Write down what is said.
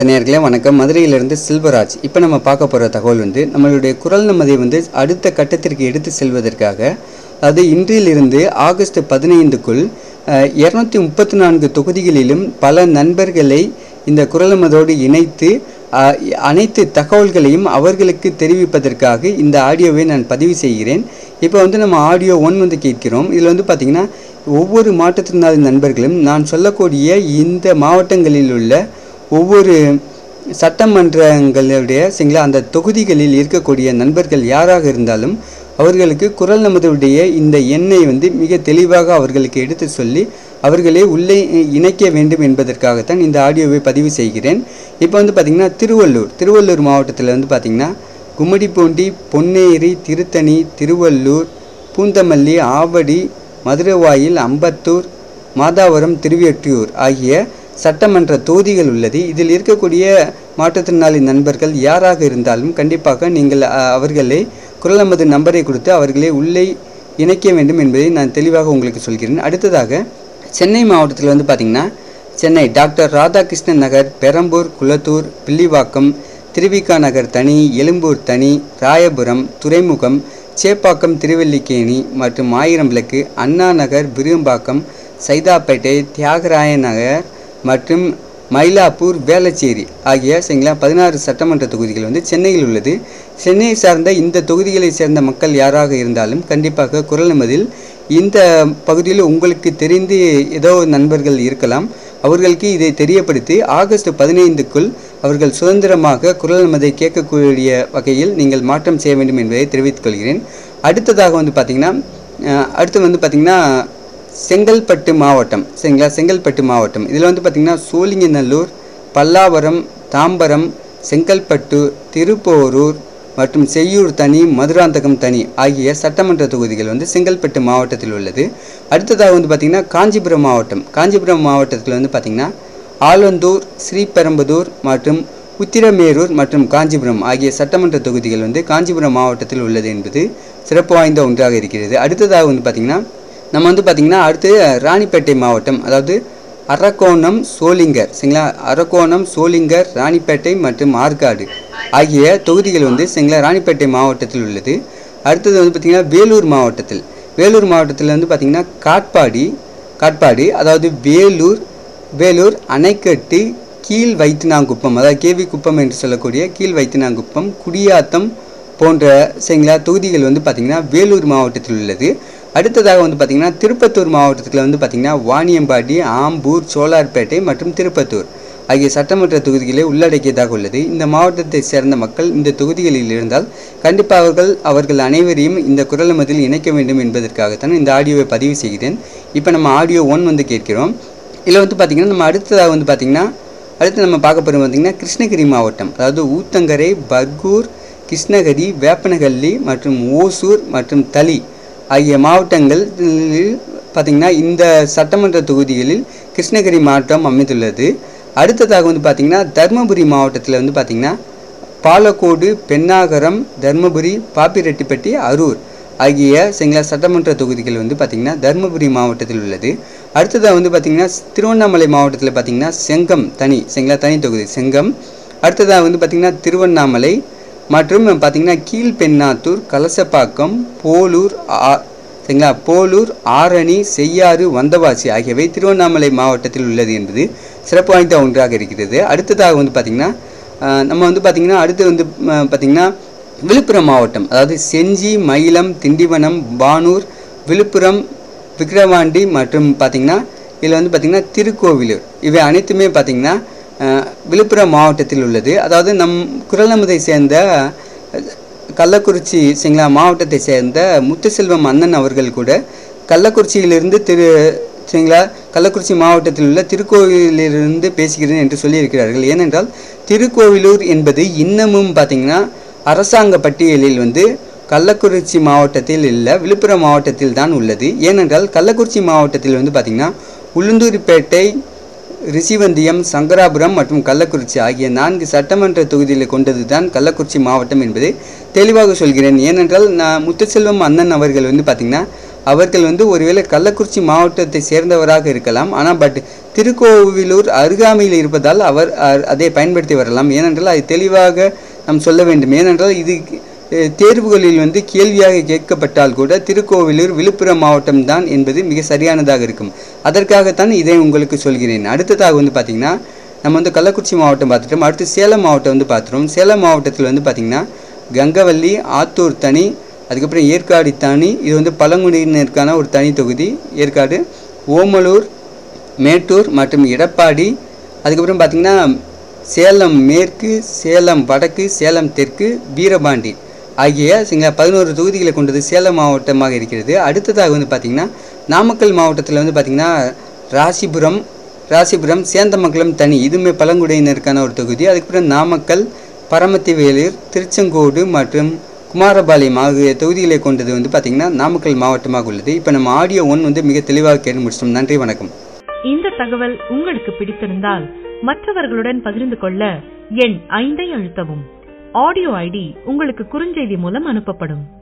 நேயர்களே வணக்கம் மதுரையிலிருந்து செல்வராஜ் இப்போ நம்ம பார்க்க போகிற தகவல் வந்து நம்மளுடைய குரல் நமதை வந்து அடுத்த கட்டத்திற்கு எடுத்து செல்வதற்காக அது இன்றிலிருந்து ஆகஸ்ட் பதினைந்துக்குள் இரநூத்தி முப்பத்தி நான்கு தொகுதிகளிலும் பல நண்பர்களை இந்த குரல் நமதோடு இணைத்து அஹ், அனைத்து தகவல்களையும் அவர்களுக்கு தெரிவிப்பதற்காக இந்த ஆடியோவை நான் பதிவு செய்கிறேன் இப்போ வந்து நம்ம ஆடியோ ஒன் வந்து கேட்கிறோம் இதில் வந்து பார்த்திங்கன்னா ஒவ்வொரு மாற்றுத்திறனாளி நண்பர்களும் நான் சொல்லக்கூடிய இந்த மாவட்டங்களில் உள்ள ஒவ்வொரு சட்டமன்றங்களுடைய சரிங்களா அந்த தொகுதிகளில் இருக்கக்கூடிய நண்பர்கள் யாராக இருந்தாலும் அவர்களுக்கு குரல் நமதுடைய இந்த எண்ணை வந்து மிக தெளிவாக அவர்களுக்கு எடுத்து சொல்லி அவர்களே உள்ளே இணைக்க வேண்டும் என்பதற்காகத்தான் இந்த ஆடியோவை பதிவு செய்கிறேன் இப்போ வந்து பார்த்திங்கன்னா திருவள்ளூர் திருவள்ளூர் மாவட்டத்தில் வந்து பார்த்திங்கன்னா கும்மிடிப்பூண்டி பொன்னேரி திருத்தணி திருவள்ளூர் பூந்தமல்லி ஆவடி மதுரவாயில் அம்பத்தூர் மாதாவரம் திருவெற்றியூர் ஆகிய சட்டமன்ற தொகுதிகள் உள்ளது இதில் இருக்கக்கூடிய மாற்றுத்திறனாளி நண்பர்கள் யாராக இருந்தாலும் கண்டிப்பாக நீங்கள் அ, அவர்களை குரல் நமது நம்பரை கொடுத்து அவர்களை உள்ளே இணைக்க வேண்டும் என்பதை நான் தெளிவாக உங்களுக்கு சொல்கிறேன் அடுத்ததாக சென்னை மாவட்டத்தில் வந்து பார்த்திங்கன்னா சென்னை டாக்டர் ராதாகிருஷ்ணன் நகர் பெரம்பூர் குளத்தூர் பில்லிவாக்கம் திருவிகா நகர் தனி எழும்பூர் தனி ராயபுரம் துறைமுகம் சேப்பாக்கம் திருவல்லிக்கேணி மற்றும் ஆயிரம் விளக்கு அண்ணா நகர் விரும்பாக்கம் சைதாப்பேட்டை தியாகராய நகர் மற்றும் மயிலாப்பூர் வேளச்சேரி ஆகிய சரிங்களா பதினாறு சட்டமன்ற தொகுதிகள் வந்து சென்னையில் உள்ளது சென்னையை சார்ந்த இந்த தொகுதிகளை சேர்ந்த மக்கள் யாராக இருந்தாலும் கண்டிப்பாக குரல் நமதில் இந்த பகுதியில் உங்களுக்கு தெரிந்து ஏதோ நண்பர்கள் இருக்கலாம் அவர்களுக்கு இதை தெரியப்படுத்தி ஆகஸ்ட் பதினைந்துக்குள் அவர்கள் சுதந்திரமாக குரல் நமதை கேட்கக்கூடிய வகையில் நீங்கள் மாற்றம் செய்ய வேண்டும் என்பதை தெரிவித்துக் கொள்கிறேன் அடுத்ததாக வந்து பார்த்திங்கன்னா அஹ், அடுத்து வந்து பார்த்திங்கன்னா செங்கல்பட்டு மாவட்டம் சரிங்களா செங்கல்பட்டு மாவட்டம் இதில் வந்து பார்த்திங்கன்னா சோழிங்கநல்லூர் பல்லாவரம் தாம்பரம் செங்கல்பட்டு திருப்போரூர் மற்றும் செய்யூர் தனி மதுராந்தகம் தனி ஆகிய சட்டமன்ற தொகுதிகள் வந்து செங்கல்பட்டு மாவட்டத்தில் உள்ளது அடுத்ததாக வந்து பார்த்திங்கன்னா காஞ்சிபுரம் மாவட்டம் காஞ்சிபுரம் மாவட்டத்தில் வந்து பார்த்திங்கன்னா ஆலந்தூர் ஸ்ரீபெரும்புதூர் மற்றும் உத்திரமேரூர் மற்றும் காஞ்சிபுரம் ஆகிய சட்டமன்ற தொகுதிகள் வந்து காஞ்சிபுரம் மாவட்டத்தில் உள்ளது என்பது சிறப்பு வாய்ந்த ஒன்றாக இருக்கிறது அடுத்ததாக வந்து பார்த்திங்கன்னா நம்ம வந்து பார்த்திங்கன்னா அடுத்து ராணிப்பேட்டை மாவட்டம் அதாவது அரக்கோணம் சோளிங்கர் சரிங்களா அரக்கோணம் சோளிங்கர் ராணிப்பேட்டை மற்றும் ஆற்காடு ஆகிய தொகுதிகள் வந்து சரிங்களா ராணிப்பேட்டை மாவட்டத்தில் உள்ளது அடுத்தது வந்து பார்த்திங்கன்னா வேலூர் மாவட்டத்தில் வேலூர் மாவட்டத்தில் வந்து பார்த்திங்கன்னா காட்பாடி காட்பாடி அதாவது வேலூர் வேலூர் அணைக்கட்டு கீழ் வைத்தினாங்குப்பம் அதாவது கேவி குப்பம் என்று சொல்லக்கூடிய கீழ் வைத்தினாங்குப்பம் குடியாத்தம் போன்ற சரிங்களா தொகுதிகள் வந்து பார்த்திங்கன்னா வேலூர் மாவட்டத்தில் உள்ளது அடுத்ததாக வந்து பார்த்திங்கன்னா திருப்பத்தூர் மாவட்டத்தில் வந்து பார்த்திங்கன்னா வாணியம்பாடி ஆம்பூர் சோலார்பேட்டை மற்றும் திருப்பத்தூர் ஆகிய சட்டமன்ற தொகுதிகளை உள்ளடக்கியதாக உள்ளது இந்த மாவட்டத்தை சேர்ந்த மக்கள் இந்த தொகுதிகளில் இருந்தால் கண்டிப்பாக அவர்கள் அவர்கள் அனைவரையும் இந்த குரல் மதில் இணைக்க வேண்டும் என்பதற்காகத்தான் இந்த ஆடியோவை பதிவு செய்கிறேன் இப்போ நம்ம ஆடியோ ஒன் வந்து கேட்கிறோம் இதில் வந்து பார்த்திங்கன்னா நம்ம அடுத்ததாக வந்து பார்த்திங்கன்னா அடுத்து நம்ம பார்க்க போகிறது பார்த்திங்கன்னா கிருஷ்ணகிரி மாவட்டம் அதாவது ஊத்தங்கரை பர்கூர் கிருஷ்ணகிரி வேப்பனஹள்ளி மற்றும் ஓசூர் மற்றும் தளி ஆகிய மாவட்டங்களில் பார்த்திங்கன்னா இந்த சட்டமன்ற தொகுதிகளில் கிருஷ்ணகிரி மாவட்டம் அமைந்துள்ளது அடுத்ததாக வந்து பார்த்திங்கன்னா தருமபுரி மாவட்டத்தில் வந்து பார்த்திங்கன்னா பாலக்கோடு பெண்ணாகரம் தருமபுரி பாப்பிரெட்டிப்பட்டி அரூர் ஆகிய சரிங்களா சட்டமன்ற தொகுதிகள் வந்து பார்த்திங்கன்னா தருமபுரி மாவட்டத்தில் உள்ளது அடுத்ததாக வந்து பார்த்திங்கன்னா திருவண்ணாமலை மாவட்டத்தில் பார்த்திங்கன்னா செங்கம் தனி சரிங்களா தனி தொகுதி செங்கம் அடுத்ததாக வந்து பார்த்திங்கன்னா திருவண்ணாமலை மற்றும் பார்த்திங்கன்னா கீழ்பெண்ணாத்தூர் கலசப்பாக்கம் போலூர் ஆ- சரிங்களா போலூர் ஆரணி செய்யாறு வந்தவாசி ஆகியவை திருவண்ணாமலை மாவட்டத்தில் உள்ளது என்பது சிறப்பு வாய்ந்த ஒன்றாக இருக்கிறது அடுத்ததாக வந்து பார்த்திங்கன்னா ஆஹ், நம்ம வந்து பார்த்திங்கன்னா அடுத்து வந்து ம, பார்த்திங்கன்னா விழுப்புரம் மாவட்டம் அதாவது செஞ்சி மயிலம் திண்டிவனம் பானூர் விழுப்புரம் விக்கிரவாண்டி மற்றும் பார்த்திங்கன்னா இதில் வந்து பார்த்திங்கன்னா திருக்கோவிலூர் இவை அனைத்துமே பார்த்திங்கன்னா அஹ், விழுப்புரம் மாவட்டத்தில் உள்ளது அதாவது நம் குரல் நமதை சேர்ந்த அஹ், கள்ளக்குறிச்சி சரிங்களா மாவட்டத்தை சேர்ந்த முத்துசெல்வம் அண்ணன் அவர்கள் கூட கள்ளக்குறிச்சியிலிருந்து திரு சரிங்களா கள்ளக்குறிச்சி மாவட்டத்தில் உள்ள திருக்கோவிலிருந்து பேசுகிறேன் என்று சொல்லியிருக்கிறார்கள் ஏனென்றால் திருக்கோவிலூர் என்பது இன்னமும் பார்த்திங்கன்னா அரசாங்க பட்டியலில் வந்து கள்ளக்குறிச்சி மாவட்டத்தில் இல்லை விழுப்புரம் மாவட்டத்தில் தான் உள்ளது ஏனென்றால் கள்ளக்குறிச்சி மாவட்டத்தில் வந்து பார்த்திங்கன்னா உளுந்தூர்பேட்டை ரிஷிவந்தியம் சங்கராபுரம் மற்றும் கள்ளக்குறிச்சி ஆகிய நான்கு சட்டமன்ற தொகுதிகளை கொண்டது தான் கள்ளக்குறிச்சி மாவட்டம் என்பதை தெளிவாக சொல்கிறேன் ஏனென்றால் நான் முத்துசெல்வம் அண்ணன் அவர்கள் வந்து பார்த்திங்கன்னா அவர்கள் வந்து ஒருவேளை கள்ளக்குறிச்சி மாவட்டத்தை சேர்ந்தவராக இருக்கலாம் ஆனால் பட் திருக்கோவிலூர் அருகாமையில் இருப்பதால் அவர் அ- அதை பயன்படுத்தி வரலாம் ஏனென்றால் அது தெளிவாக நாம் சொல்ல வேண்டும் ஏனென்றால் இது அஹ், தேர்வுகளில் வந்து கேள்வியாக கேட்கப்பட்டால் கூட திருக்கோவிலூர் விழுப்புரம் மாவட்டம் தான் என்பது மிக சரியானதாக இருக்கும் அதற்காகத்தான் இதை உங்களுக்கு சொல்கிறேன் அடுத்ததாக வந்து பார்த்திங்கன்னா நம்ம வந்து கள்ளக்குறிச்சி மாவட்டம் பார்த்துட்டோம் அடுத்து சேலம் மாவட்டம் வந்து பார்த்துட்டோம் சேலம் மாவட்டத்தில் வந்து பார்த்திங்கன்னா கங்கவல்லி ஆத்தூர் தனி அதுக்கப்புறம் ஏற்காடு தனி இது வந்து பழங்குடியினருக்கான ஒரு தனி தொகுதி ஏற்காடு ஓமலூர் மேட்டூர் மற்றும் எடப்பாடி அதுக்கப்புறம் பார்த்திங்கன்னா சேலம் மேற்கு சேலம் வடக்கு சேலம் தெற்கு வீரபாண்டி ஆகிய சிங்க பதினோரு தொகுதிகளை கொண்டது சேலம் மாவட்டமாக இருக்கிறது அடுத்ததாக வந்து பார்த்திங்கன்னா நாமக்கல் மாவட்டத்தில் வந்து பார்த்திங்கன்னா ராசிபுரம் ராசிபுரம் சேந்தமங்கலம் தனி இதுவுமே பழங்குடியினருக்கான ஒரு தொகுதி அதுக்கப்புறம் நாமக்கல் பரமத்தி வேலூர் திருச்செங்கோடு மற்றும் குமாரபாளையம் ஆகிய தொகுதிகளை கொண்டது வந்து பார்த்திங்கன்னா நாமக்கல் மாவட்டமாக உள்ளது இப்போ நம்ம ஆடியோ ஒன் வந்து மிக தெளிவாக கேட்டு முடிச்சிட்டோம் நன்றி வணக்கம் இந்த தகவல் உங்களுக்கு பிடித்திருந்தால் மற்றவர்களுடன் பகிர்ந்து கொள்ள எண் ஐந்தை அழுத்தவும் ஆடியோ ஐடி உங்களுக்கு குறுஞ்செய்தி மூலம் அனுப்பப்படும்